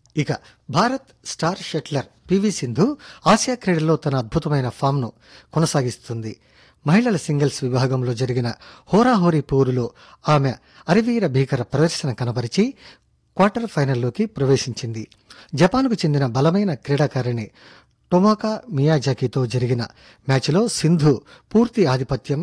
ఇక Bharat star shuttler PV Sindhu Asia క్రీడల్లో తన అద్భుతమైన ఫామ్ను కొనసాగిస్తుంది మహిళల సింగిల్స్ విభాగంలో జరిగిన హోరాహోరీ పోరులో ఆమె అరివీర భీకర ప్రదర్శన కనబరిచి క్వార్టర్ ఫైనల్లోకి ప్రవేశించింది జపాన్కు చెందిన బలమైన క్రీడాకారిణి టొమోకా మియాజాకితో జరిగిన మ్యాచ్లో సింధు పూర్తి ఆధిపత్యం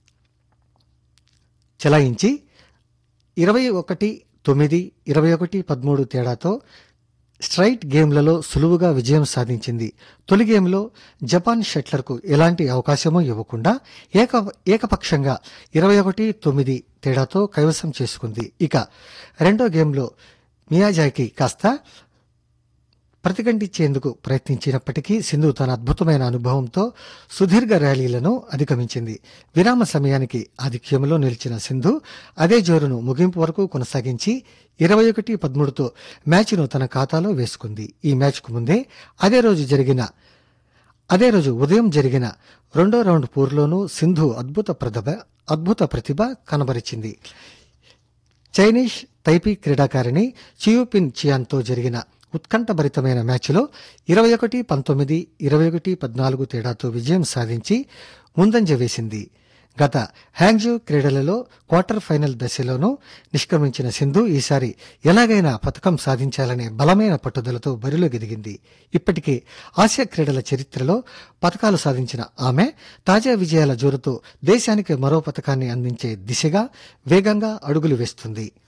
చెలాయించి ఇరవై ఒకటి తొమ్మిది ఇరవై ఒకటి పదమూడు తేడాతో స్ట్రైట్ గేమ్లలో సులువుగా విజయం సాధించింది తొలి గేమ్లో జపాన్ షట్లర్కు ఎలాంటి అవకాశమూ ఇవ్వకుండా ఏక ఏకపక్షంగా ఇరవై ఒకటి తొమ్మిది తేడాతో కైవసం చేసుకుంది ఇక రెండో గేమ్లో మియాజాకి కాస్త ప్రతిఘటించేందుకు ప్రయత్నించినప్పటికీ సింధు తన అద్భుతమైన అనుభవంతో సుదీర్ఘ ర్యాలీలను అధిగమించింది విరామ సమయానికి ఆధిక్యంలో నిలిచిన సింధు అదే జోరును ముగింపు వరకు కొనసాగించి ఇరవై ఒకటి పదమూడుతో మ్యాచ్ను తన ఖాతాలో వేసుకుంది ఈ మ్యాచ్కు ముందే అదే రోజు జరిగిన అదే రోజు ఉదయం జరిగిన రెండో రౌండ్ పోరులోనూ సింధు అద్భుత ప్రతిభ అద్భుత ప్రతిభ కనబరిచింది చైనీస్ తైపీ క్రీడాకారిణి చియూపిన్ చియాన్తో జరిగిన ఉత్కంఠభరితమైన మ్యాచ్లో ఇరవై ఒకటి పంతొమ్మిది ఇరవై ఒకటి పద్నాలుగు తేడాతో విజయం సాధించి ముందంజ వేసింది గత హ్యాంగ్జూ క్రీడలలో క్వార్టర్ ఫైనల్ దశలోనూ నిష్క్రమించిన సింధు ఈసారి ఎలాగైనా పథకం సాధించాలనే బలమైన పట్టుదలతో బరిలో ఎదిగింది ఇప్పటికే ఆసియా క్రీడల చరిత్రలో పథకాలు సాధించిన ఆమె తాజా విజయాల జోరుతో దేశానికి మరో పథకాన్ని అందించే దిశగా వేగంగా అడుగులు వేస్తుంది